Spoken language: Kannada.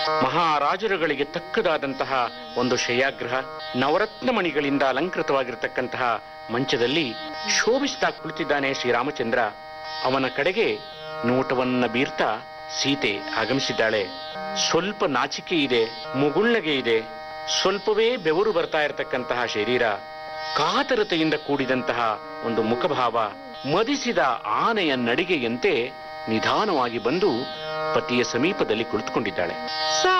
ಮಹಾರಾಜರುಗಳಿಗೆ ತಕ್ಕದಾದಂತಹ ಒಂದು ಶಯಾಗ್ರಹ ನವರತ್ನ ಮಣಿಗಳಿಂದ ಅಲಂಕೃತವಾಗಿರತಕ್ಕಂತಹ ಮಂಚದಲ್ಲಿ ಶೋಭಿಸ್ತಾ ಕುಳಿತಿದ್ದಾನೆ ಶ್ರೀರಾಮಚಂದ್ರ ಅವನ ಕಡೆಗೆ ನೋಟವನ್ನ ಬೀರ್ತಾ ಸೀತೆ ಆಗಮಿಸಿದ್ದಾಳೆ ಸ್ವಲ್ಪ ನಾಚಿಕೆ ಇದೆ ಮುಗುಳ್ನಗೆ ಇದೆ ಸ್ವಲ್ಪವೇ ಬೆವರು ಬರ್ತಾ ಇರತಕ್ಕಂತಹ ಶರೀರ ಕಾತರತೆಯಿಂದ ಕೂಡಿದಂತಹ ಒಂದು ಮುಖಭಾವ ಮದಿಸಿದ ಆನೆಯ ನಡಿಗೆಯಂತೆ ನಿಧಾನವಾಗಿ ಬಂದು ಪತಿಯ ಸಮೀಪದಲ್ಲಿ ಕುಳಿತುಕೊಂಡಿದ್ದಾಳೆ ಸಾ